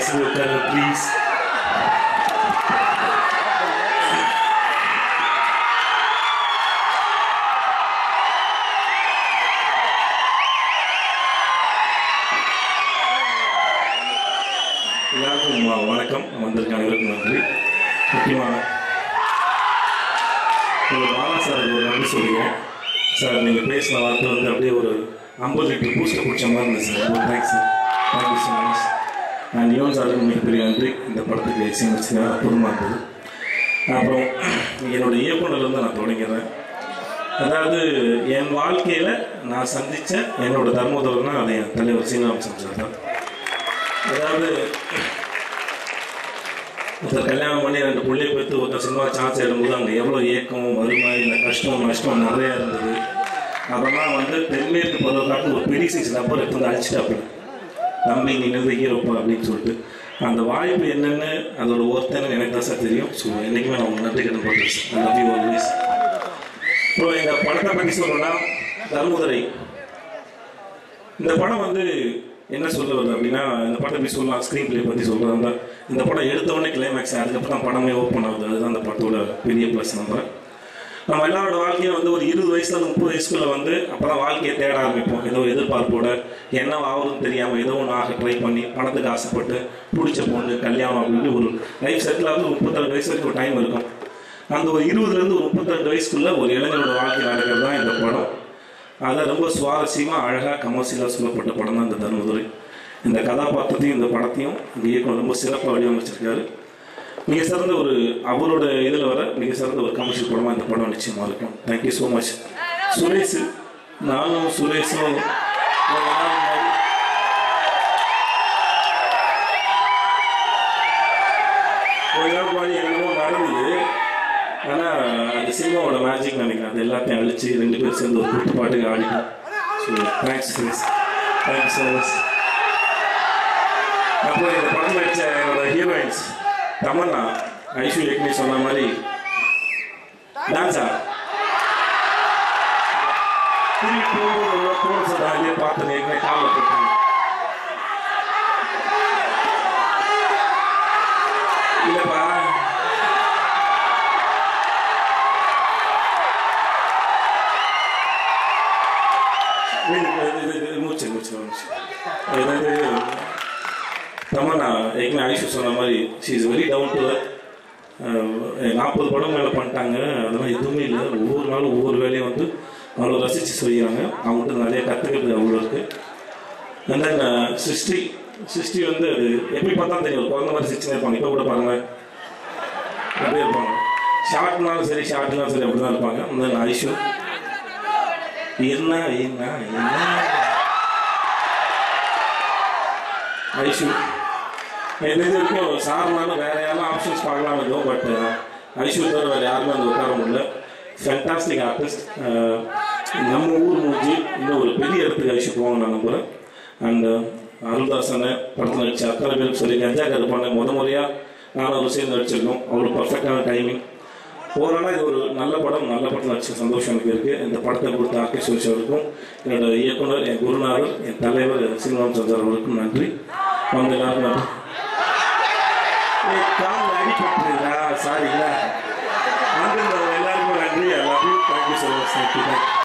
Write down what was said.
வசதி உட்காருங்க ப்ளீஸ் எல்லாருக்கும் வ- வணக்கம் வந்திருக்க அனைவருக்கும் நன்றி முக்கியமாக ஒரு பாலா சாருக்கு ஒரு நன்றி சொல்லுவேன் சார் நீங்கள் பேசின வார்த்தை வந்து அப்படியே ஒரு ஐம்பது லிட்டர் பூஸ்டர் குடிச்ச மாதிரி இருந்தது சார் ரொம்ப thanks sir thank you so much நான் யுவன் சாருக்கு மிகப்பெரிய நன்றி இந்த படத்துக்கு இசையமைச்சு அற்புதமாக இருந்தது அப்புறம் என்னோட இயக்குனர்லேருந்து நான் தொடங்கிறேன் அதாவது என் வாழ்க்கையில் நான் சந்தித்த என்னோட தர்மோதரனா அது என் தலைவர் சீனிவாசன் சார் தான் அதாவது ஒருத்தர் கல்யாணம் பண்ணி ரெண்டு பிள்ளைய பெற்று ஒருத்தர் சினிமா சான்ஸ் எடுக்கும்போது அங்கே எவ்வளோ ஏக்கம் வறுமை இல்லை கஷ்டம் நஷ்டம் நிறையா இருந்தது அதெல்லாம் வந்து தென்மேற்கு பருவக்காட்டு ஒரு பெரிய சைஸ் நம்பர் எடுத்து வந்து அழிச்சிட்டாப்புல தம்பி நீ வந்து ஹீரோப்பா அப்படின்னு சொல்லிட்டு அந்த வாய்ப்பு என்னென்னு அதோட ஒருத்தன்னு எனக்கு தான் சார் தெரியும் ஸோ என்றைக்குமே நான் உங்களுக்கு நன்றி கடன் பண்ணுறேன் sir I love you always இப்போ எங்கள் படத்தை பற்றி சொல்லணும்னா தர்மதுரை இந்த படம் வந்து என்ன சொல்ல வருது அப்படின்னா இந்த படம் எப்படி சொல்லலாம் ஸ்க்ரீன் பிளே பற்றி சொல்கிறதா இந்த படம் எடுத்த உடனே கிளைமேக்ஸ் அதுக்கப்புறம் தான் படமே ஓப்பன் ஆகுது அதுதான் அந்த படத்தோட பெரிய ப்ளஸ் நம்புறேன் நம்ம எல்லாரோட வாழ்க்கையும் வந்து ஒரு இருபது வயசுல இருந்து முப்பது வயசுக்குள்ள வந்து அப்பதான் வாழ்க்கையை தேட ஆரம்பிப்போம் ஏதோ எதிர்பார்ப்போட என்ன ஆகுதுன்னு தெரியாம ஏதோ ஒன்று ஆக ட்ரை பண்ணி பணத்துக்கு ஆசைப்பட்டு பிடிச்ச பொண்ணு கல்யாணம் அப்படின்னு ஒரு லைஃப் செட்டில் ஆகுது ஒரு முப்பத்திரெண்டு வயசு வரைக்கும் ஒரு டைம் இருக்கும் அந்த ஒரு இருபதுல இருந்து ஒரு முப்பத்திரெண்டு வயசுக்குள்ள ஒரு இளைஞரோட வாழ்க்கை நடக்கிறது தான் இந்த படம் அதை ரொம்ப சுவாரஸ்யமாக அழகாக கமர்ஷியலாக சொல்லப்பட்ட படம் தான் இந்த தர்மதுரை இந்த கதாபாத்திரத்தையும் இந்த படத்தையும் இந்த இயக்கம் ரொம்ப சிறப்பாக வடிவமைச்சிருக்காரு மிக சிறந்த ஒரு அவரோட இதில் வர மிக சிறந்த ஒரு கமர்ஷியல் படமாக இந்த படம் நிச்சயமாக இருக்கும் தேங்க்யூ ஸோ மச் சுரேஷ் நானும் சுரேஷும் ஒரு நாள் முன்னாடி கொஞ்ச நாள் முன்னாடி என்னமோ நடந்தது ஆனால் அந்த சினிமாவோட மேஜிக் நினைக்கிறேன் அது எல்லாத்தையும் அழிச்சு ரெண்டு பேரும் சேர்ந்து ஒரு குத்து பாட்டுக்கு ஆடிட்டோம் so thanks Suresh thanks so much அப்புறம் இந்த படம் நடிச்ச என்னோட ஹீரோயின்ஸ் தமன்னா ஐஸ்வர்யா ஏற்கனவே சொன்ன மாதிரி டான்ஸா திரும்பி போகும்போது கோர்ஸ் தாண்டியே பார்த்து ஏற்கனவே காலில் போட்டாங்க இல்லைப்பா இது- இது- இது- இது மூச்சு மூச்சு மூச்சு அதாவது தமன்னா ஏற்கனவே ஐஷு சொன்ன மாதிரி she is very down to நாற்பது படம் மேலே பண்ணிட்டாங்க அதெல்லாம் எதுவுமே இல்லை ஒவ்வொரு நாளும் ஒவ்வொரு வேலையும் வந்து அவ்வளோ ரசித்து செய்கிறாங்க அவங்கள்ட்ட நிறைய கற்றுக்கிறது அவ்வளோ இருக்குது அண்ட் தென் சிருஷ்டி சிருஷ்டி வந்து அது எப்படி பார்த்தா தெரியும் ஒரு குழந்த மாதிரி சிரிச்சுனே இருப்பாங்க இப்போ கூட பாருங்க அப்படியே இருப்பாங்க ஷார்ட்னாலும் சரி ஷார்ட்னாலும் சரி அப்படி தான் இருப்பாங்க அந்த ஐஷு என்ன என்ன என்ன ஐஷு என்ன இது வரைக்கும் சார்னாலும் வேற யாரும் ஆப்ஷன்ஸ் பார்க்கலாம் இருக்கும் பட் ஐஷு தவிர வேற யாருமே அந்த உட்கார முடியல ஃபேண்டாஸ்டிக் ஆர்டிஸ்ட் நம்ம ஊர் மூஞ்சி இன்னும் ஒரு பெரிய இடத்துக்கு ஐஷு போவாங்க நான் நம்புகிறேன் அண்ட் அருள்தாசனை படத்தில் நடிச்ச அத்தனை பேருக்கு சொல்லி கஞ்சா கருப்பான முத முறையாக நானும் ஒரு சேர்ந்து நடிச்சிருக்கோம் அவ்வளோ பர்ஃபெக்டான டைமிங் ஓவராலாக இது ஒரு நல்ல படம் நல்ல படத்தில் நடிச்ச சந்தோஷம் எனக்கு இருக்குது இந்த படத்தை கொடுத்த ஆர்கே சுரேஷ் அவருக்கும் என்னோட இயக்குனர் என் குருநாதர் என் தலைவர் சீனிவாசன் சந்தர் அவருக்கும் நன்றி வந்து எல்லாருக்கும் நன்றி ஏய், கால்ல அடிபட்டுருதா சாரிங்களா வந்து எல்லாருக்கும் நன்றி I love you thank you so much thank you thank you